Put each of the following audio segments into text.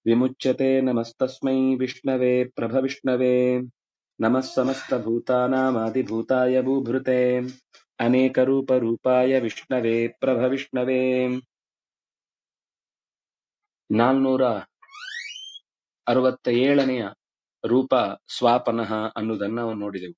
विमुच्यते नमस्तस्मै विष्णवे प्रभविष्णवे नमः समस्तभूतानामादिभूताय भूभृते अनेकरूपरूपाय विष्णवे प्रभविष्णवे ನಾಲ್ನೂರ ಅರವತ್ತ ಏಳನೆಯ ರೂಪ ಸ್ವಾಪನಃ ಅನ್ನುವುದನ್ನ ನಾವು ನೋಡಿದೆವು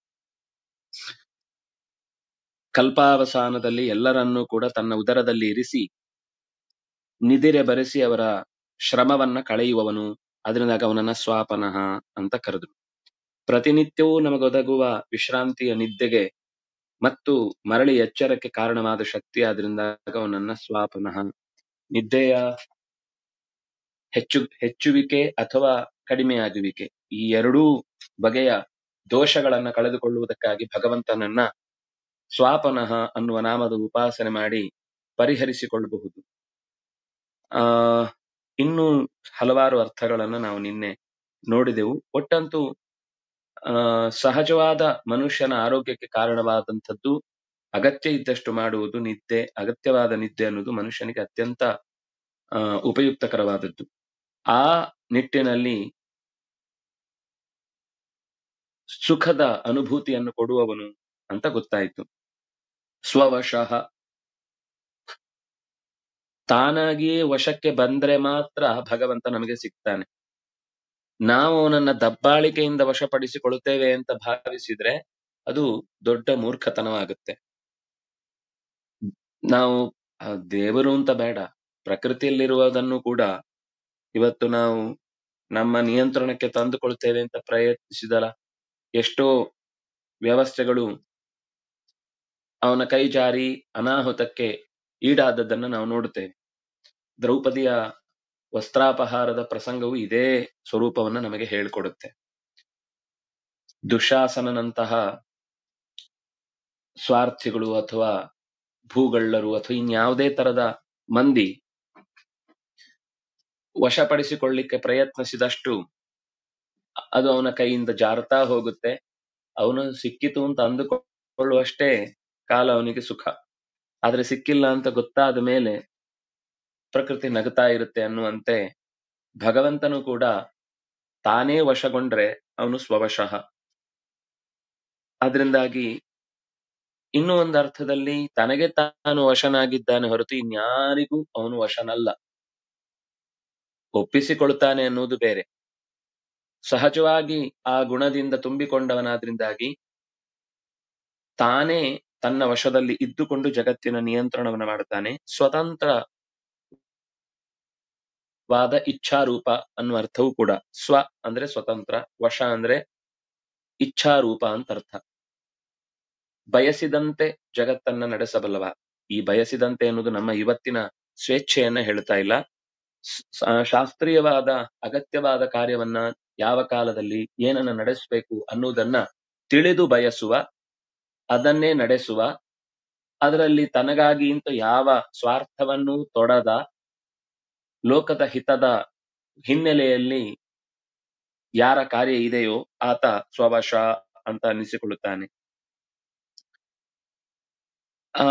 ಕಲ್ಪಾವಸಾನದಲ್ಲಿ ಎಲ್ಲರನ್ನೂ ಕೂಡ ತನ್ನ ಉದರದಲ್ಲಿ ಇರಿಸಿ ನಿದಿರೆ ಬರೆಸಿ ಅವರ ಶ್ರಮವನ್ನ ಕಳೆಯುವವನು ಅದರಿಂದಾಗ ಅವನನ್ನ ಸ್ವಾಪನಃ ಅಂತ ಕರೆದ್ರು ಪ್ರತಿನಿತ್ಯವೂ ನಮಗೊದಗುವ ವಿಶ್ರಾಂತಿಯ ನಿದ್ದೆಗೆ ಮತ್ತು ಮರಳಿ ಎಚ್ಚರಕ್ಕೆ ಕಾರಣವಾದ ಶಕ್ತಿ ಆದ್ರಿಂದಾಗ ಅವನನ್ನ ಸ್ವಾಪನಃ ನಿದ್ದೆಯ ಹೆಚ್ಚು ಹೆಚ್ಚುವಿಕೆ ಅಥವಾ ಕಡಿಮೆಯಾಗುವಿಕೆ ಈ ಎರಡೂ ಬಗೆಯ ದೋಷಗಳನ್ನ ಕಳೆದುಕೊಳ್ಳುವುದಕ್ಕಾಗಿ ಭಗವಂತನನ್ನ ಸ್ವಾಪನಃ ಅನ್ನುವ ನಾಮದ ಉಪಾಸನೆ ಮಾಡಿ ಪರಿಹರಿಸಿಕೊಳ್ಳಬಹುದು ಆ ಇನ್ನು ಹಲವಾರು ಅರ್ಥಗಳನ್ನ ನಾವು ನಿನ್ನೆ ನೋಡಿದೆವು ಒಟ್ಟಂತೂ ಆ ಸಹಜವಾದ ಮನುಷ್ಯನ ಆರೋಗ್ಯಕ್ಕೆ ಕಾರಣವಾದಂಥದ್ದು ಅಗತ್ಯ ಇದ್ದಷ್ಟು ಮಾಡುವುದು ನಿದ್ದೆ ಅಗತ್ಯವಾದ ನಿದ್ದೆ ಅನ್ನೋದು ಮನುಷ್ಯನಿಗೆ ಅತ್ಯಂತ ಆ ಉಪಯುಕ್ತಕರವಾದದ್ದು ಆ ನಿಟ್ಟಿನಲ್ಲಿ ಸುಖದ ಅನುಭೂತಿಯನ್ನು ಕೊಡುವವನು ಅಂತ ಗೊತ್ತಾಯ್ತು ಸ್ವವಶಃ ತಾನಾಗಿಯೇ ವಶಕ್ಕೆ ಬಂದ್ರೆ ಮಾತ್ರ ಭಗವಂತ ನಮಗೆ ಸಿಗ್ತಾನೆ ನಾವು ಅವನನ್ನ ದಬ್ಬಾಳಿಕೆಯಿಂದ ವಶಪಡಿಸಿಕೊಳ್ಳುತ್ತೇವೆ ಅಂತ ಭಾವಿಸಿದ್ರೆ ಅದು ದೊಡ್ಡ ಮೂರ್ಖತನವಾಗುತ್ತೆ ನಾವು ಆ, ದೇವರು ಅಂತ ಬೇಡ ಪ್ರಕೃತಿಯಲ್ಲಿರುವುದನ್ನು ಕೂಡ ಇವತ್ತು ನಾವು ನಮ್ಮ ನಿಯಂತ್ರಣಕ್ಕೆ ತಂದುಕೊಳ್ತೇವೆ ಅಂತ ಪ್ರಯತ್ನಿಸಿದರ ಎಷ್ಟೋ ವ್ಯವಸ್ಥೆಗಳು ಅವನ ಕೈ ಜಾರಿ ಅನಾಹುತಕ್ಕೆ ಈಡಾದದ್ದನ್ನು ನಾವು ನೋಡುತ್ತೇವೆ ದ್ರೌಪದಿಯ ವಸ್ತ್ರಾಪಹಾರದ ಪ್ರಸಂಗವು ಇದೇ ಸ್ವರೂಪವನ್ನು ನಮಗೆ ಹೇಳಿಕೊಡುತ್ತೆ ದುಶಾಸನಂತಹ ಸ್ವಾರ್ಥಿಗಳು ಅಥವಾ ಭೂಗಳ್ಳರು ಅಥವಾ ಇನ್ಯಾವುದೇ ತರದ ಮಂದಿ ವಶಪಡಿಸಿಕೊಳ್ಳಿಕ್ಕೆ ಪ್ರಯತ್ನಿಸಿದಷ್ಟು ಅದು ಅವನ ಕೈಯಿಂದ ಜಾರತಾ ಹೋಗುತ್ತೆ ಅವನು ಸಿಕ್ಕಿತು ಅಂತ ಅಂದುಕೊಳ್ಳುವಷ್ಟೇ ಕಾಲ ಅವನಿಗೆ ಸುಖ ಆದ್ರೆ ಸಿಕ್ಕಿಲ್ಲ ಅಂತ ಗೊತ್ತಾದ ಮೇಲೆ ಪ್ರಕೃತಿ ನಗುತ್ತಾ ಇರುತ್ತೆ ಅನ್ನುವಂತೆ ಭಗವಂತನು ಕೂಡ ತಾನೇ ವಶಗೊಂಡ್ರೆ ಅವನು ಸ್ವವಶಃ ಅದರಿಂದಾಗಿ ಇನ್ನೂ ಒಂದು ಅರ್ಥದಲ್ಲಿ ತನಗೆ ತಾನು ವಶನಾಗಿದ್ದಾನೆ ಹೊರತು ಇನ್ಯಾರಿಗೂ ಅವನು ವಶನಲ್ಲ ಒಪ್ಪಿಸಿಕೊಳ್ತಾನೆ ಅನ್ನುವುದು ಬೇರೆ ಸಹಜವಾಗಿ ಆ ಗುಣದಿಂದ ತುಂಬಿಕೊಂಡವನಾದ್ರಿಂದಾಗಿ ತಾನೇ ತನ್ನ ವಶದಲ್ಲಿ ಇದ್ದುಕೊಂಡು ಜಗತ್ತಿನ ನಿಯಂತ್ರಣವನ್ನು ಮಾಡ್ತಾನೆ ಸ್ವತಂತ್ರವಾದ ಇಚ್ಛಾರೂಪ ಅನ್ನುವ ಅರ್ಥವೂ ಕೂಡ ಸ್ವ ಅಂದ್ರೆ ಸ್ವತಂತ್ರ ವಶ ಅಂದ್ರೆ ಇಚ್ಛಾರೂಪ ಅಂತ ಅರ್ಥ ಬಯಸಿದಂತೆ ಜಗತ್ತನ್ನ ನಡೆಸಬಲ್ಲವ ಈ ಬಯಸಿದಂತೆ ಎನ್ನುವುದು ನಮ್ಮ ಇವತ್ತಿನ ಸ್ವೇಚ್ಛೆಯನ್ನ ಹೇಳ್ತಾ ಇಲ್ಲ ಸ- ಶಾಸ್ತ್ರೀಯವಾದ ಅಗತ್ಯವಾದ ಕಾರ್ಯವನ್ನ ಯಾವ ಕಾಲದಲ್ಲಿ ಏನನ್ನ ನಡೆಸಬೇಕು ಅನ್ನುವುದನ್ನ ತಿಳಿದು ಬಯಸುವ ಅದನ್ನೇ ನಡೆಸುವ ಅದರಲ್ಲಿ ತನಗಾಗಿ ಅಂತ ಯಾವ ಸ್ವಾರ್ಥವನ್ನು ತೊಡದ ಲೋಕದ ಹಿತದ ಹಿನ್ನೆಲೆಯಲ್ಲಿ ಯಾರ ಕಾರ್ಯ ಇದೆಯೋ ಆತ ಸ್ವವಶ ಅಂತ ಅನ್ನಿಸಿಕೊಳ್ಳುತ್ತಾನೆ ಆ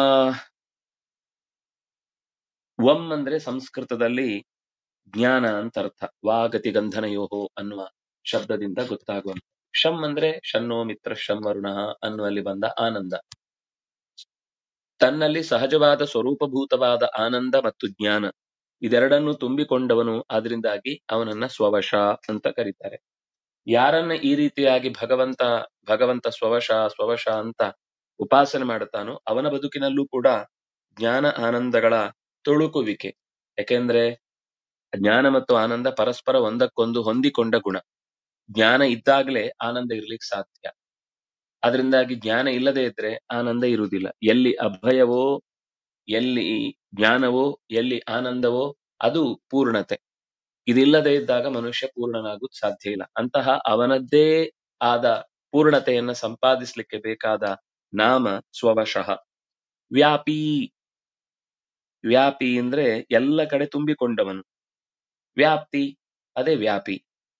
ವಂ ಅಂದ್ರೆ ಸಂಸ್ಕೃತದಲ್ಲಿ ಜ್ಞಾನ ಅಂತ ಅರ್ಥ ವಾಗತಿ ಗಂಧನಯೋಹೋ ಅನ್ನುವ ಶಬ್ದದಿಂದ ಗೊತ್ತಾಗುವಂತ ಶಂ ಅಂದ್ರೆ ಶನ್ನೋ ಮಿತ್ರ ಶಂ ವರುಣ ಅನ್ನುವಲ್ಲಿ ಬಂದ ಆನಂದ ತನ್ನಲ್ಲಿ ಸಹಜವಾದ ಸ್ವರೂಪಭೂತವಾದ ಆನಂದ ಮತ್ತು ಜ್ಞಾನ ಇದೆರಡನ್ನು ತುಂಬಿಕೊಂಡವನು ಆದ್ರಿಂದಾಗಿ ಅವನನ್ನ ಸ್ವವಶ ಅಂತ ಕರೀತಾರೆ ಯಾರನ್ನ ಈ ರೀತಿಯಾಗಿ ಭಗವಂತ ಭಗವಂತ ಸ್ವವಶ ಸ್ವವಶ ಅಂತ ಉಪಾಸನೆ ಮಾಡುತ್ತಾನೋ ಅವನ ಬದುಕಿನಲ್ಲೂ ಕೂಡ ಜ್ಞಾನ ಆನಂದಗಳ ತುಳುಕುವಿಕೆ ಯಾಕೆಂದ್ರೆ ಜ್ಞಾನ ಮತ್ತು ಆನಂದ ಪರಸ್ಪರ ಒಂದಕ್ಕೊಂದು ಹೊಂದಿಕೊಂಡ ಗುಣ ಜ್ಞಾನ ಇದ್ದಾಗಲೇ ಆನಂದ ಇರ್ಲಿಕ್ಕೆ ಸಾಧ್ಯ ಅದರಿಂದಾಗಿ ಜ್ಞಾನ ಇಲ್ಲದೆ ಇದ್ರೆ ಆನಂದ ಇರುವುದಿಲ್ಲ ಎಲ್ಲಿ ಅಭಯವೋ ಎಲ್ಲಿ ಜ್ಞಾನವೋ ಎಲ್ಲಿ ಆನಂದವೋ ಅದು ಪೂರ್ಣತೆ ಇದಿಲ್ಲದೆ ಇದ್ದಾಗ ಮನುಷ್ಯ ಪೂರ್ಣನಾಗುವುದು ಸಾಧ್ಯ ಇಲ್ಲ ಅಂತಹ ಅವನದ್ದೇ ಆದ ಪೂರ್ಣತೆಯನ್ನ ಸಂಪಾದಿಸ್ಲಿಕ್ಕೆ ಬೇಕಾದ ನಾಮ ಸ್ವವಶಃ ವ್ಯಾಪಿ ವ್ಯಾಪಿ ಅಂದ್ರೆ ಎಲ್ಲ ಕಡೆ ತುಂಬಿಕೊಂಡವನು ವ್ಯಾಪ್ತಿ ಅದೇ ವ್ಯಾಪಿ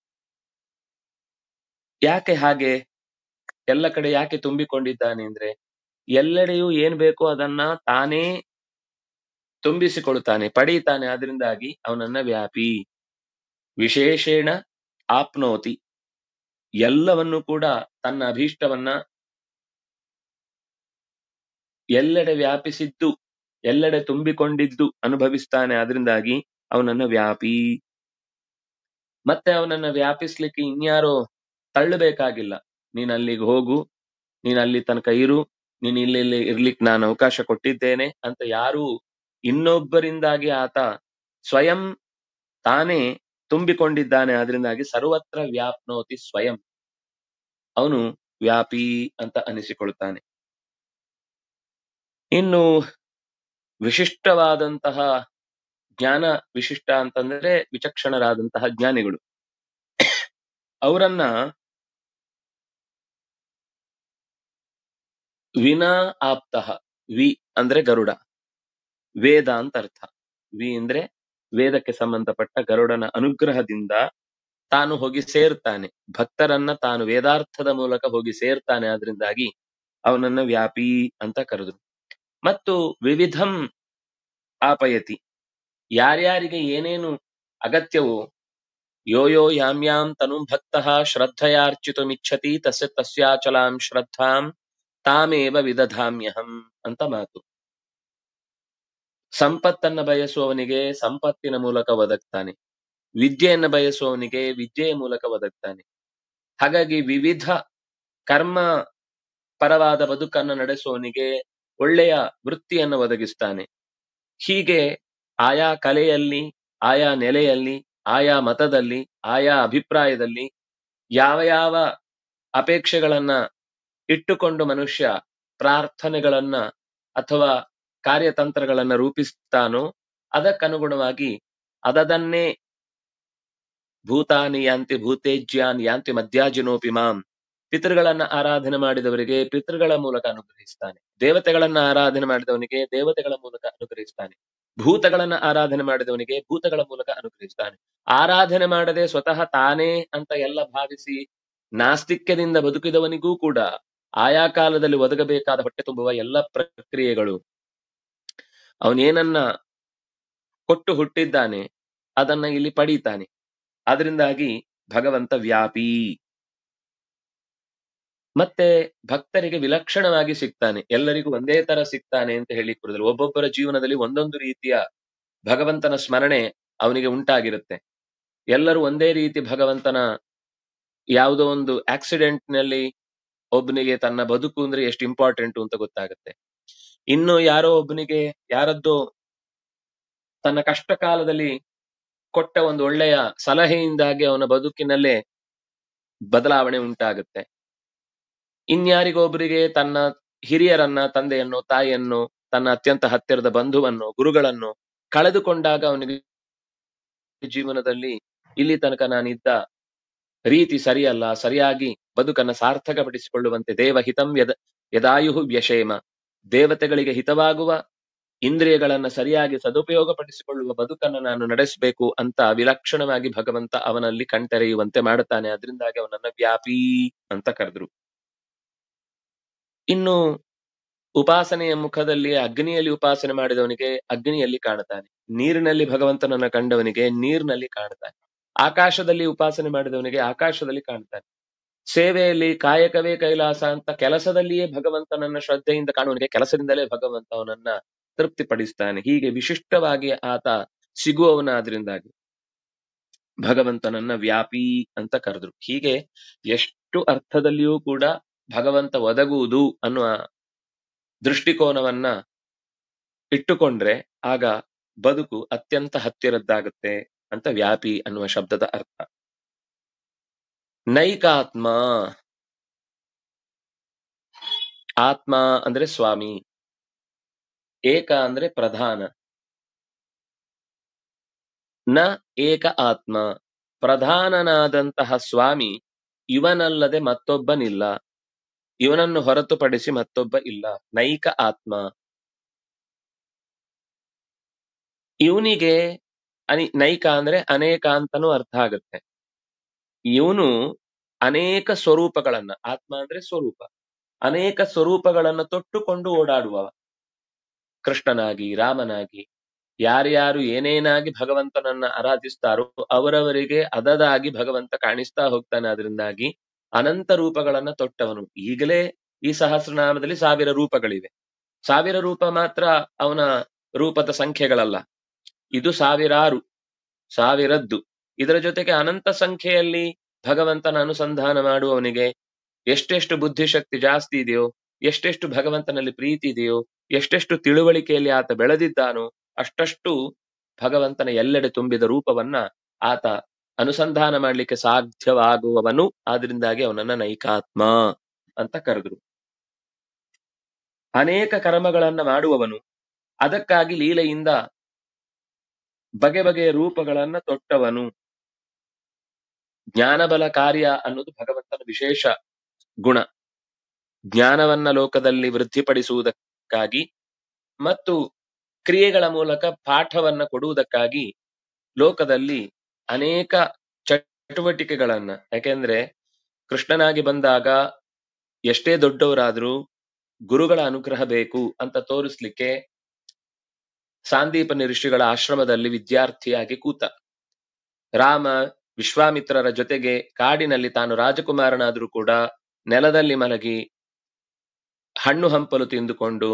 ಯಾಕೆ ಹಾಗೆ ಎಲ್ಲ ಕಡೆ ಯಾಕೆ ತುಂಬಿಕೊಂಡಿದ್ದಾನೆ ಅಂದ್ರೆ ಎಲ್ಲೆಡೆಯೂ ಏನ್ ಬೇಕೋ ಅದನ್ನ ತಾನೇ ತುಂಬಿಸಿಕೊಳ್ಳುತ್ತಾನೆ ಪಡೀತಾನೆ ಆದ್ರಿಂದಾಗಿ ಅವನನ್ನ ವ್ಯಾಪಿ ವಿಶೇಷೇಣ ಆಪ್ನೋತಿ ಎಲ್ಲವನ್ನು ಕೂಡ ತನ್ನ ಅಭೀಷ್ಟವನ್ನ ಎಲ್ಲೆಡೆ ವ್ಯಾಪಿಸಿದ್ದು ಎಲ್ಲೆಡೆ ತುಂಬಿಕೊಂಡಿದ್ದು ಅನುಭವಿಸ್ತಾನೆ ಅದರಿಂದಾಗಿ ಅವನನ್ನ ವ್ಯಾಪಿ ಮತ್ತೆ ಅವನನ್ನ ವ್ಯಾಪಿಸ್ಲಿಕ್ಕೆ ಇನ್ಯಾರೋ ತಳ್ಳಬೇಕಾಗಿಲ್ಲ ನೀನ್ ಅಲ್ಲಿಗೆ ಹೋಗು ನೀನ್ ಅಲ್ಲಿ ತನಕ ಇರು ನೀನ್ ಇಲ್ಲಿ ಇಲ್ಲಿ ಇರ್ಲಿಕ್ಕೆ ನಾನು ಅವಕಾಶ ಕೊಟ್ಟಿದ್ದೇನೆ ಅಂತ ಯಾರು ಇನ್ನೊಬ್ಬರಿಂದಾಗಿ ಆತ ಸ್ವಯಂ ತಾನೇ ತುಂಬಿಕೊಂಡಿದ್ದಾನೆ ಅದರಿಂದಾಗಿ ಸರ್ವತ್ರ ವ್ಯಾಪ್ನೋತಿ ಸ್ವಯಂ ಅವನು ವ್ಯಾಪಿ ಅಂತ ಅನಿಸಿಕೊಳ್ತಾನೆ ಇನ್ನು ವಿಶಿಷ್ಟವಾದಂತಹ ಜ್ಞಾನ ವಿಶಿಷ್ಟ ಅಂತಂದ್ರೆ ವಿಚಕ್ಷಣರಾದಂತಹ ಜ್ಞಾನಿಗಳು ಅವರನ್ನ ವಿನಾ ಆಪ್ತಃ ವಿ ಅಂದ್ರೆ ಗರುಡ ವೇದ ಅಂತ ಅರ್ಥ ವಿ ಅಂದ್ರೆ ವೇದಕ್ಕೆ ಸಂಬಂಧಪಟ್ಟ ಗರುಡನ ಅನುಗ್ರಹದಿಂದ ತಾನು ಹೋಗಿ ಸೇರ್ತಾನೆ ಭಕ್ತರನ್ನ ತಾನು ವೇದಾರ್ಥದ ಮೂಲಕ ಹೋಗಿ ಸೇರ್ತಾನೆ ಆದ್ರಿಂದಾಗಿ ಅವನನ್ನ ವ್ಯಾಪಿ ಅಂತ ಕರೆದ್ರು ಮತ್ತು ವಿವಿಧಂ ಆಪಯತಿ ಯಾರ್ಯಾರಿಗೆ ಏನೇನು ಅಗತ್ಯವೋ ಯೋ ಯೋ ಯಾಂ ಯಾಂ ತನುಂ ಭಕ್ತಃ ಶ್ರದ್ಧಯಾರ್ಚಿತುಮಿಚ್ಛತಿ ತಸ್ಯ ತಸ್ಯಾಚಲಾಂ ಶ್ರದ್ಧಾಂ ತಾಮೇವ ವಿದಧಾಮ್ಯಹಂ ಅಂತ ಮಾತು ಸಂಪತ್ತನ್ನ ಬಯಸುವವನಿಗೆ ಸಂಪತ್ತಿನ ಮೂಲಕ ಒದಗ್ತಾನೆ ವಿದ್ಯೆಯನ್ನ ಬಯಸುವವನಿಗೆ ವಿದ್ಯೆಯ ಮೂಲಕ ಒದಗ್ತಾನೆ ಹಾಗಾಗಿ ವಿವಿಧ ಕರ್ಮ ಪರವಾದ ಬದುಕನ್ನು ನಡೆಸುವವನಿಗೆ ಒಳ್ಳೆಯ ವೃತ್ತಿಯನ್ನು ಒದಗಿಸ್ತಾನೆ ಹೀಗೆ ಆಯಾ ಕಲೆಯಲ್ಲಿ ಆಯಾ ನೆಲೆಯಲ್ಲಿ ಆಯಾ ಮತದಲ್ಲಿ ಆಯಾ ಅಭಿಪ್ರಾಯದಲ್ಲಿ ಯಾವ ಯಾವ ಅಪೇಕ್ಷೆಗಳನ್ನ ಇಟ್ಟುಕೊಂಡು ಮನುಷ್ಯ ಪ್ರಾರ್ಥನೆಗಳನ್ನ ಅಥವಾ ಕಾರ್ಯತಂತ್ರಗಳನ್ನ ರೂಪಿಸ್ತಾನೋ ಅದಕ್ಕನುಗುಣವಾಗಿ ಅದನ್ನೇ ಭೂತಾನಿ ಯಾಂತಿ ಭೂತೇಜ್ಯಾನ್ ಯಾಂತಿ ಮಧ್ಯಾಜಿನೋಪಿ ಮಾಂ ಪಿತೃಗಳನ್ನ ಆರಾಧನೆ ಮಾಡಿದವರಿಗೆ ಪಿತೃಗಳ ಮೂಲಕ ಅನುಗ್ರಹಿಸ್ತಾನೆ ದೇವತೆಗಳನ್ನ ಆರಾಧನೆ ಮಾಡಿದವನಿಗೆ ದೇವತೆಗಳ ಮೂಲಕ ಅನುಗ್ರಹಿಸ್ತಾನೆ ಭೂತಗಳನ್ನ ಆರಾಧನೆ ಮಾಡಿದವನಿಗೆ ಭೂತಗಳ ಮೂಲಕ ಅನುಗ್ರಹಿಸ್ತಾನೆ ಆರಾಧನೆ ಮಾಡದೆ ಸ್ವತಃ ತಾನೇ ಅಂತ ಎಲ್ಲ ಭಾವಿಸಿ ನಾಸ್ತಿಕ್ಯದಿಂದ ಬದುಕಿದವನಿಗೂ ಕೂಡ ಆಯಾ ಕಾಲದಲ್ಲಿ ಒದಗಬೇಕಾದ ಹೊಟ್ಟೆ ತುಂಬುವ ಎಲ್ಲ ಪ್ರಕ್ರಿಯೆಗಳು ಅವನೇನನ್ನ ಕೊಟ್ಟು ಹುಟ್ಟಿದ್ದಾನೆ ಅದನ್ನ ಇಲ್ಲಿ ಪಡೀತಾನೆ ಅದರಿಂದಾಗಿ ಭಗವಂತ ವ್ಯಾಪಿ ಮತ್ತೆ ಭಕ್ತರಿಗೆ ವಿಲಕ್ಷಣವಾಗಿ ಸಿಗ್ತಾನೆ ಎಲ್ಲರಿಗೂ ಒಂದೇ ತರ ಸಿಗ್ತಾನೆ ಅಂತ ಹೇಳಿ ಬರುದಿಲ್ಲ ಒಬ್ಬೊಬ್ಬರ ಜೀವನದಲ್ಲಿ ಒಂದೊಂದು ರೀತಿಯ ಭಗವಂತನ ಸ್ಮರಣೆ ಅವನಿಗೆ ಉಂಟಾಗಿರುತ್ತೆ ಎಲ್ಲರೂ ಒಂದೇ ರೀತಿ ಭಗವಂತನ ಯಾವುದೋ ಒಂದು ಆಕ್ಸಿಡೆಂಟ್ ನಲ್ಲಿ ಒಬ್ಬನಿಗೆ ತನ್ನ ಬದುಕು ಅಂದ್ರೆ ಎಷ್ಟು ಇಂಪಾರ್ಟೆಂಟ್ ಅಂತ ಗೊತ್ತಾಗುತ್ತೆ ಇನ್ನು ಯಾರೋ ಒಬ್ಬನಿಗೆ ಯಾರದ್ದೋ ತನ್ನ ಕಷ್ಟ ಕಾಲದಲ್ಲಿ ಕೊಟ್ಟ ಒಂದು ಒಳ್ಳೆಯ ಸಲಹೆಯಿಂದಾಗಿ ಅವನ ಬದುಕಿನಲ್ಲೇ ಬದಲಾವಣೆ ಉಂಟಾಗುತ್ತೆ ಇನ್ಯಾರಿಗೊಬ್ಬರಿಗೆ ತನ್ನ ಹಿರಿಯರನ್ನ ತಂದೆಯನ್ನು ತಾಯಿಯನ್ನು ತನ್ನ ಅತ್ಯಂತ ಹತ್ತಿರದ ಬಂಧುವನ್ನು ಗುರುಗಳನ್ನು ಕಳೆದುಕೊಂಡಾಗ ಅವನಿಗೆ ಜೀವನದಲ್ಲಿ ಇಲ್ಲಿ ತನಕ ನಾನಿದ್ದ ರೀತಿ ಸರಿಯಲ್ಲ ಸರಿಯಾಗಿ ಬದುಕನ್ನ ಸಾರ್ಥಕಪಡಿಸಿಕೊಳ್ಳುವಂತೆ ದೇವ ಹಿತಂ ಯದ ಯದಾಯು ವ್ಯಷೇಮ ದೇವತೆಗಳಿಗೆ ಹಿತವಾಗುವ ಇಂದ್ರಿಯಗಳನ್ನ ಸರಿಯಾಗಿ ಸದುಪಯೋಗಪಡಿಸಿಕೊಳ್ಳುವ ಬದುಕನ್ನು ನಾನು ನಡೆಸಬೇಕು ಅಂತ ವಿಲಕ್ಷಣವಾಗಿ ಭಗವಂತ ಅವನಲ್ಲಿ ಕಣ್ತೆರೆಯುವಂತೆ ಮಾಡುತ್ತಾನೆ ಅದರಿಂದಾಗಿ ಅವನನ್ನ ವ್ಯಾಪಿ ಅಂತ ಕರೆದ್ರು ಇನ್ನು ಉಪಾಸನೆಯ ಮುಖದಲ್ಲಿ ಅಗ್ನಿಯಲ್ಲಿ ಉಪಾಸನೆ ಮಾಡಿದವನಿಗೆ ಅಗ್ನಿಯಲ್ಲಿ ಕಾಣುತ್ತಾನೆ ನೀರಿನಲ್ಲಿ ಭಗವಂತನನ್ನ ಕಂಡವನಿಗೆ ನೀರಿನಲ್ಲಿ ಕಾಣುತ್ತಾನೆ ಆಕಾಶದಲ್ಲಿ ಉಪಾಸನೆ ಮಾಡಿದವನಿಗೆ ಆಕಾಶದಲ್ಲಿ ಕಾಣುತ್ತಾನೆ ಸೇವೆಯಲ್ಲಿ ಕಾಯಕವೇ ಕೈಲಾಸ ಅಂತ ಕೆಲಸದಲ್ಲಿಯೇ ಭಗವಂತನನ್ನ ಶ್ರದ್ಧೆಯಿಂದ ಕಾಣುವನಿಗೆ ಕೆಲಸದಿಂದಲೇ ಭಗವಂತ ಅವನನ್ನ ತೃಪ್ತಿಪಡಿಸ್ತಾನೆ ಹೀಗೆ ವಿಶಿಷ್ಟವಾಗಿ ಆತ ಸಿಗುವವನಾದ್ರಿಂದಾಗಿ ಭಗವಂತನನ್ನ ವ್ಯಾಪಿ ಅಂತ ಕರೆದ್ರು ಹೀಗೆ ಎಷ್ಟು ಅರ್ಥದಲ್ಲಿಯೂ ಕೂಡ ಭಗವಂತ ಒದಗುವುದು ಅನ್ನುವ ದೃಷ್ಟಿಕೋನವನ್ನ ಇಟ್ಟುಕೊಂಡ್ರೆ ಆಗ ಬದುಕು ಅತ್ಯಂತ ಹತ್ತಿರದ್ದಾಗುತ್ತೆ ಅಂತ ವ್ಯಾಪಿ ಅನ್ನುವ ಶಬ್ದದ ಅರ್ಥ ನೈಕಾತ್ಮ ಆತ್ಮ ಅಂದ್ರೆ ಸ್ವಾಮಿ ಏಕ ಅಂದ್ರೆ ಪ್ರಧಾನ ನ ಏಕ ಆತ್ಮ ಪ್ರಧಾನನಾದಂತಹ ಸ್ವಾಮಿ ಇವನಲ್ಲದೆ ಮತ್ತೊಬ್ಬನಿಲ್ಲ ಇವನನ್ನು ಹೊರತುಪಡಿಸಿ ಮತ್ತೊಬ್ಬ ಇಲ್ಲ ನೈಕ ಆತ್ಮ ಇವನಿಗೆ ಅನಿ ನೈಕ ಅಂದ್ರೆ ಅನೇಕ ಅಂತಾನೂ ಅರ್ಥ ಆಗುತ್ತೆ ಇವನು ಅನೇಕ ಸ್ವರೂಪಗಳನ್ನ ಆತ್ಮ ಅಂದ್ರೆ ಸ್ವರೂಪ ಅನೇಕ ಸ್ವರೂಪಗಳನ್ನ ತೊಟ್ಟುಕೊಂಡು ಓಡಾಡುವ ಕೃಷ್ಣನಾಗಿ ರಾಮನಾಗಿ ಯಾರ್ಯಾರು ಏನೇನಾಗಿ ಭಗವಂತನನ್ನ ಆರಾಧಿಸ್ತಾರೋ ಅವರವರಿಗೆ ಅದದಾಗಿ ಭಗವಂತ ಕಾಣಿಸ್ತಾ ಹೋಗ್ತಾನೆ ಅದರಿಂದಾಗಿ ಅನಂತ ರೂಪಗಳನ್ನ ತೊಟ್ಟವನು ಈಗಲೇ ಈ ಸಹಸ್ರನಾಮದಲ್ಲಿ ಸಾವಿರ ರೂಪಗಳಿವೆ ಸಾವಿರ ರೂಪ ಮಾತ್ರ ಅವನ ರೂಪದ ಸಂಖ್ಯೆಗಳಲ್ಲ ಇದು ಸಾವಿರಾರು ಸಾವಿರದ್ದು ಇದರ ಜೊತೆಗೆ ಅನಂತ ಸಂಖ್ಯೆಯಲ್ಲಿ ಭಗವಂತನ ಅನುಸಂಧಾನ ಮಾಡುವವನಿಗೆ ಎಷ್ಟೆಷ್ಟು ಬುದ್ಧಿಶಕ್ತಿ ಜಾಸ್ತಿ ಇದೆಯೋ ಎಷ್ಟೆಷ್ಟು ಭಗವಂತನಲ್ಲಿ ಪ್ರೀತಿ ಇದೆಯೋ ಎಷ್ಟೆಷ್ಟು ತಿಳುವಳಿಕೆಯಲ್ಲಿ ಆತ ಬೆಳೆದಿದ್ದಾನೋ ಅಷ್ಟಷ್ಟು ಭಗವಂತನ ಎಲ್ಲೆಡೆ ತುಂಬಿದ ರೂಪವನ್ನ ಆತ ಅನುಸಂಧಾನ ಮಾಡ್ಲಿಕ್ಕೆ ಸಾಧ್ಯವಾಗುವವನು ಆದ್ರಿಂದಾಗಿ ಅವನನ್ನ ನೈಕಾತ್ಮ ಅಂತ ಕರೆದ್ರು ಅನೇಕ ಕರ್ಮಗಳನ್ನ ಮಾಡುವವನು ಅದಕ್ಕಾಗಿ ಲೀಲೆಯಿಂದ ಬಗೆ ಬಗೆಯ ರೂಪಗಳನ್ನ ತೊಟ್ಟವನು ಜ್ಞಾನಬಲ ಕಾರ್ಯ ಅನ್ನೋದು ಭಗವಂತನ ವಿಶೇಷ ಗುಣ ಜ್ಞಾನವನ್ನ ಲೋಕದಲ್ಲಿ ವೃದ್ಧಿಪಡಿಸುವುದಕ್ಕಾಗಿ ಮತ್ತು ಕ್ರಿಯೆಗಳ ಮೂಲಕ ಪಾಠವನ್ನ ಕೊಡುವುದಕ್ಕಾಗಿ ಲೋಕದಲ್ಲಿ ಅನೇಕ ಚಟುವಟಿಕೆಗಳನ್ನ ಯಾಕೆಂದ್ರೆ ಕೃಷ್ಣನಾಗಿ ಬಂದಾಗ ಎಷ್ಟೇ ದೊಡ್ಡವರಾದ್ರೂ ಗುರುಗಳ ಅನುಗ್ರಹ ಬೇಕು ಅಂತ ತೋರಿಸ್ಲಿಕ್ಕೆ ಸಾಂದೀಪನಿ ಋಷಿಗಳ ಆಶ್ರಮದಲ್ಲಿ ವಿದ್ಯಾರ್ಥಿಯಾಗಿ ಕೂತ ರಾಮ ವಿಶ್ವಾಮಿತ್ರರ ಜೊತೆಗೆ ಕಾಡಿನಲ್ಲಿ ತಾನು ರಾಜಕುಮಾರನಾದ್ರೂ ಕೂಡ ನೆಲದಲ್ಲಿ ಮಲಗಿ ಹಣ್ಣು ಹಂಪಲು ತಿಂದುಕೊಂಡು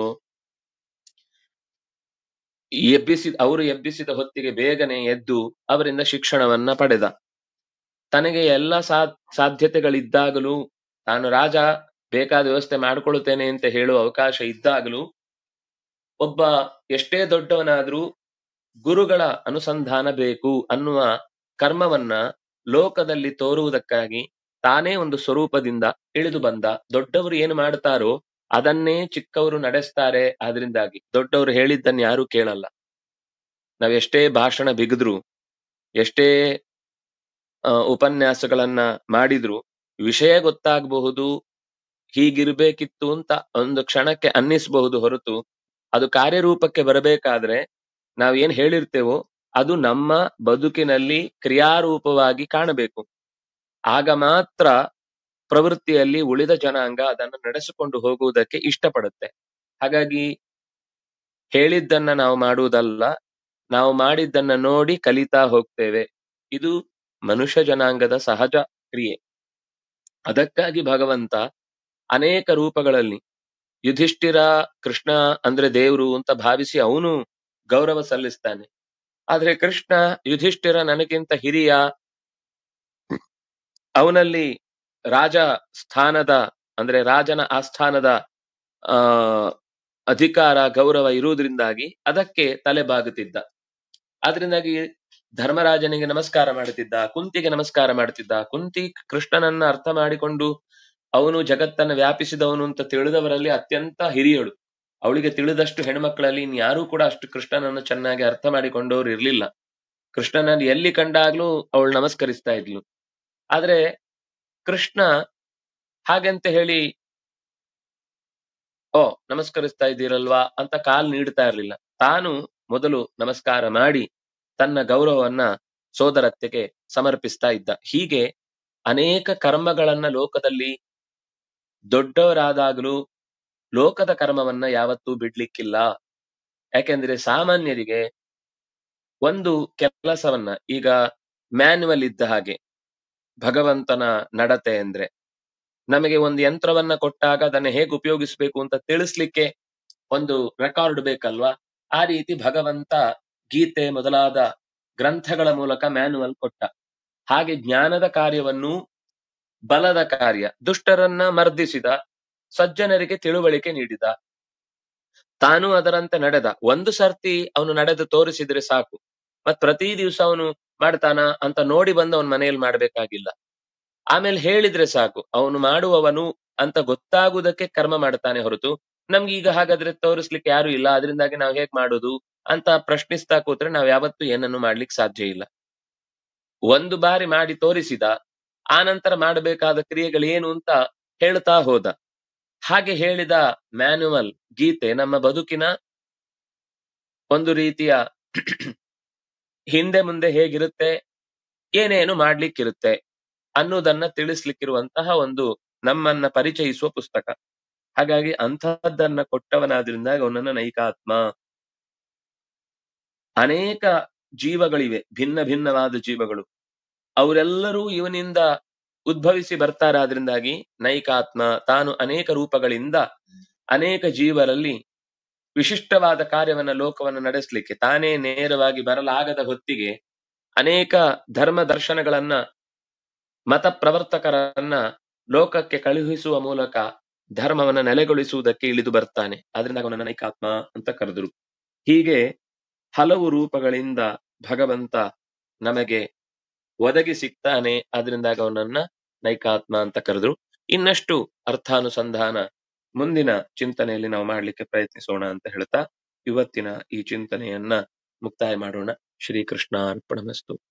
ಎಬ್ಬಿಸಿ ಅವರು ಎಬ್ಬಿಸಿದ ಹೊತ್ತಿಗೆ ಬೇಗನೆ ಎದ್ದು ಅವರಿಂದ ಶಿಕ್ಷಣವನ್ನ ಪಡೆದ ತನಗೆ ಎಲ್ಲ ಸಾ ಸಾಧ್ಯತೆಗಳಿದ್ದಾಗಲೂ ತಾನು ರಾಜ ಬೇಕಾದ ವ್ಯವಸ್ಥೆ ಮಾಡಿಕೊಳ್ಳುತ್ತೇನೆ ಅಂತ ಹೇಳುವ ಅವಕಾಶ ಇದ್ದಾಗಲೂ ಒಬ್ಬ ಎಷ್ಟೇ ದೊಡ್ಡವನಾದ್ರೂ ಗುರುಗಳ ಅನುಸಂಧಾನ ಬೇಕು ಅನ್ನುವ ಕರ್ಮವನ್ನ ಲೋಕದಲ್ಲಿ ತೋರುವುದಕ್ಕಾಗಿ ತಾನೇ ಒಂದು ಸ್ವರೂಪದಿಂದ ಇಳಿದು ಬಂದ ದೊಡ್ಡವರು ಏನು ಮಾಡ್ತಾರೋ ಅದನ್ನೇ ಚಿಕ್ಕವರು ನಡೆಸ್ತಾರೆ ಆದ್ರಿಂದಾಗಿ ದೊಡ್ಡವರು ಹೇಳಿದ್ದನ್ನು ಯಾರು ಕೇಳಲ್ಲ ನಾವೆಷ್ಟೇ ಭಾಷಣ ಬಿಗಿದ್ರು ಎಷ್ಟೇ ಆ, ಉಪನ್ಯಾಸಗಳನ್ನ ಮಾಡಿದ್ರು ವಿಷಯ ಗೊತ್ತಾಗಬಹುದು ಹೀಗಿರ್ಬೇಕಿತ್ತು ಅಂತ ಒಂದು ಕ್ಷಣಕ್ಕೆ ಅನ್ನಿಸಬಹುದು ಹೊರತು ಅದು ಕಾರ್ಯರೂಪಕ್ಕೆ ಬರಬೇಕಾದ್ರೆ ನಾವೇನ್ ಹೇಳಿರ್ತೇವೋ ಅದು ನಮ್ಮ ಬದುಕಿನಲ್ಲಿ ಕ್ರಿಯಾರೂಪವಾಗಿ ಕಾಣಬೇಕು ಆಗ ಮಾತ್ರ ಪ್ರವೃತ್ತಿಯಲ್ಲಿ ಉಳಿದ ಜನಾಂಗ ಅದನ್ನು ನಡೆಸಿಕೊಂಡು ಹೋಗುವುದಕ್ಕೆ ಇಷ್ಟಪಡುತ್ತೆ ಹಾಗಾಗಿ ಹೇಳಿದ್ದನ್ನ ನಾವು ಮಾಡುವುದಲ್ಲ ನಾವು ಮಾಡಿದ್ದನ್ನ ನೋಡಿ ಕಲಿತಾ ಹೋಗ್ತೇವೆ ಇದು ಮನುಷ್ಯ ಜನಾಂಗದ ಸಹಜ ಕ್ರಿಯೆ ಅದಕ್ಕಾಗಿ ಭಗವಂತ ಅನೇಕ ರೂಪಗಳಲ್ಲಿ ಯುಧಿಷ್ಠಿರ ಕೃಷ್ಣ ಅಂದ್ರೆ ದೇವ್ರು ಅಂತ ಭಾವಿಸಿ ಅವನು ಗೌರವ ಸಲ್ಲಿಸ್ತಾನೆ ಆದ್ರೆ ಕೃಷ್ಣ ಯುಧಿಷ್ಠಿರ ನನಗಿಂತ ಹಿರಿಯ ಅವನಲ್ಲಿ ರಾಜ ಸ್ಥಾನದ ಅಂದ್ರೆ ರಾಜನ ಆಸ್ಥಾನದ ಆ ಅಧಿಕಾರ ಗೌರವ ಇರುವುದರಿಂದಾಗಿ ಅದಕ್ಕೆ ತಲೆ ಬಾಗುತ್ತಿದ್ದ ಆದ್ರಿಂದಾಗಿ ಧರ್ಮರಾಜನಿಗೆ ನಮಸ್ಕಾರ ಮಾಡುತ್ತಿದ್ದ ಕುಂತಿಗೆ ನಮಸ್ಕಾರ ಮಾಡುತ್ತಿದ್ದ ಕುಂತಿ ಕೃಷ್ಣನನ್ನ ಅರ್ಥ ಮಾಡಿಕೊಂಡು ಅವನು ಜಗತ್ತನ್ನ ವ್ಯಾಪಿಸಿದವನು ಅಂತ ತಿಳಿದವರಲ್ಲಿ ಅತ್ಯಂತ ಹಿರಿಯಳು ಅವಳಿಗೆ ತಿಳಿದಷ್ಟು ಹೆಣ್ಮಕ್ಳಲ್ಲಿ ಇನ್ಯಾರೂ ಕೂಡ ಅಷ್ಟು ಕೃಷ್ಣನನ್ನು ಚೆನ್ನಾಗಿ ಅರ್ಥ ಮಾಡಿಕೊಂಡವ್ರು ಇರ್ಲಿಲ್ಲ ಕೃಷ್ಣನನ್ನು ಎಲ್ಲಿ ಕಂಡಾಗ್ಲೂ ಅವಳು ನಮಸ್ಕರಿಸ್ತಾ ಇದ್ಲು ಆದ್ರೆ ಕೃಷ್ಣ ಹಾಗಂತ ಹೇಳಿ ಓ ನಮಸ್ಕರಿಸ್ತಾ ಇದ್ದೀರಲ್ವಾ ಅಂತ ಕಾಲ್ ನೀಡ್ತಾ ಇರ್ಲಿಲ್ಲ ತಾನು ಮೊದಲು ನಮಸ್ಕಾರ ಮಾಡಿ ತನ್ನ ಗೌರವವನ್ನ ಸೋದರತ್ತೆಗೆ ಸಮರ್ಪಿಸ್ತಾ ಇದ್ದ ಹೀಗೆ ಅನೇಕ ಕರ್ಮಗಳನ್ನ ಲೋಕದಲ್ಲಿ ದೊಡ್ಡವರಾದಾಗಲೂ ಲೋಕದ ಕರ್ಮವನ್ನ ಯಾವತ್ತೂ ಬಿಡ್ಲಿಕ್ಕಿಲ್ಲ ಯಾಕೆಂದ್ರೆ ಸಾಮಾನ್ಯರಿಗೆ ಒಂದು ಕೆಲಸವನ್ನ ಈಗ ಮ್ಯಾನ್ಯುವಲ್ ಇದ್ದ ಹಾಗೆ ಭಗವಂತನ ನಡತೆ ಅಂದ್ರೆ ನಮಗೆ ಒಂದು ಯಂತ್ರವನ್ನ ಕೊಟ್ಟಾಗ ಅದನ್ನ ಹೇಗೆ ಉಪಯೋಗಿಸ್ಬೇಕು ಅಂತ ತಿಳಿಸ್ಲಿಕ್ಕೆ ಒಂದು ರೆಕಾರ್ಡ್ ಬೇಕಲ್ವಾ ಆ ರೀತಿ ಭಗವಂತ ಗೀತೆ ಮೊದಲಾದ ಗ್ರಂಥಗಳ ಮೂಲಕ ಮ್ಯಾನುವಲ್ ಕೊಟ್ಟ ಹಾಗೆ ಜ್ಞಾನದ ಕಾರ್ಯವನ್ನು ಬಲದ ಕಾರ್ಯ ದುಷ್ಟರನ್ನ ಮರ್ದಿಸಿದ ಸಜ್ಜನರಿಗೆ ತಿಳುವಳಿಕೆ ನೀಡಿದ ತಾನು ಅದರಂತೆ ನಡೆದ ಒಂದು ಸರ್ತಿ ಅವನು ನಡೆದು ತೋರಿಸಿದ್ರೆ ಸಾಕು ಮತ್ ಪ್ರತಿ ದಿವಸ ಅವನು ಮಾಡ್ತಾನ ಅಂತ ನೋಡಿ ಬಂದು ಅವನ ಮನೆಯಲ್ಲಿ ಮಾಡ್ಬೇಕಾಗಿಲ್ಲ ಆಮೇಲೆ ಹೇಳಿದ್ರೆ ಸಾಕು ಅವನು ಮಾಡುವವನು ಅಂತ ಗೊತ್ತಾಗುವುದಕ್ಕೆ ಕರ್ಮ ಮಾಡ್ತಾನೆ ಹೊರತು ನಮ್ಗೆ ಈಗ ಹಾಗಾದ್ರೆ ತೋರಿಸ್ಲಿಕ್ಕೆ ಯಾರು ಇಲ್ಲ ಅದರಿಂದಾಗಿ ನಾವ್ ಹೇಗ್ ಮಾಡೋದು ಅಂತ ಪ್ರಶ್ನಿಸ್ತಾ ಕೂತ್ರೆ ನಾವ್ ಯಾವತ್ತೂ ಏನನ್ನು ಮಾಡ್ಲಿಕ್ಕೆ ಸಾಧ್ಯ ಇಲ್ಲ ಒಂದು ಬಾರಿ ಮಾಡಿ ತೋರಿಸಿದ ಆ ನಂತರ ಮಾಡಬೇಕಾದ ಕ್ರಿಯೆಗಳೇನು ಅಂತ ಹೇಳ್ತಾ ಹೋದ ಹಾಗೆ ಹೇಳಿದ ಮ್ಯಾನ್ಯುವಲ್ ಗೀತೆ ನಮ್ಮ ಬದುಕಿನ ಒಂದು ರೀತಿಯ ಹಿಂದೆ ಮುಂದೆ ಹೇಗಿರುತ್ತೆ ಏನೇನು ಮಾಡ್ಲಿಕ್ಕಿರುತ್ತೆ ಅನ್ನೋದನ್ನ ತಿಳಿಸ್ಲಿಕ್ಕಿರುವಂತಹ ಒಂದು ನಮ್ಮನ್ನ ಪರಿಚಯಿಸುವ ಪುಸ್ತಕ ಹಾಗಾಗಿ ಅಂತಹದ್ದನ್ನ ಕೊಟ್ಟವನಾದ್ರಿಂದ ಅವನನ್ನ ನೈಕಾತ್ಮ ಅನೇಕ ಜೀವಗಳಿವೆ ಭಿನ್ನ ಭಿನ್ನವಾದ ಜೀವಗಳು ಅವರೆಲ್ಲರೂ ಇವನಿಂದ ಉದ್ಭವಿಸಿ ಬರ್ತಾರೆ ಆದ್ರಿಂದಾಗಿ ನೈಕಾತ್ಮ ತಾನು ಅನೇಕ ರೂಪಗಳಿಂದ ಅನೇಕ ಜೀವರಲ್ಲಿ ವಿಶಿಷ್ಟವಾದ ಕಾರ್ಯವನ್ನ ಲೋಕವನ್ನು ನಡೆಸಲಿಕ್ಕೆ ತಾನೇ ನೇರವಾಗಿ ಬರಲಾಗದ ಹೊತ್ತಿಗೆ ಅನೇಕ ಧರ್ಮ ದರ್ಶನಗಳನ್ನ ಮತ ಪ್ರವರ್ತಕರನ್ನ ಲೋಕಕ್ಕೆ ಕಳುಹಿಸುವ ಮೂಲಕ ಧರ್ಮವನ್ನ ನೆಲೆಗೊಳಿಸುವುದಕ್ಕೆ ಇಳಿದು ಬರ್ತಾನೆ ಆದ್ರಿಂದ ಅವನನ್ನ ನೈಕಾತ್ಮ ಅಂತ ಕರೆದರು ಹೀಗೆ ಹಲವು ರೂಪಗಳಿಂದ ಭಗವಂತ ನಮಗೆ ಒದಗಿ ಸಿಗ್ತಾನೆ ಆದ್ರಿಂದಾಗ ಅವನನ್ನ ನೈಕಾತ್ಮ ಅಂತ ಕರೆದ್ರು ಇನ್ನಷ್ಟು ಅರ್ಥಾನುಸಂಧಾನ ಮುಂದಿನ ಚಿಂತನೆಯಲ್ಲಿ ನಾವು ಮಾಡ್ಲಿಕ್ಕೆ ಪ್ರಯತ್ನಿಸೋಣ ಅಂತ ಹೇಳ್ತಾ ಇವತ್ತಿನ ಈ ಚಿಂತನೆಯನ್ನ ಮುಕ್ತಾಯ ಮಾಡೋಣ ಶ್ರೀಕೃಷ್ಣ ಅರ್ಪಣಮಸ್ತು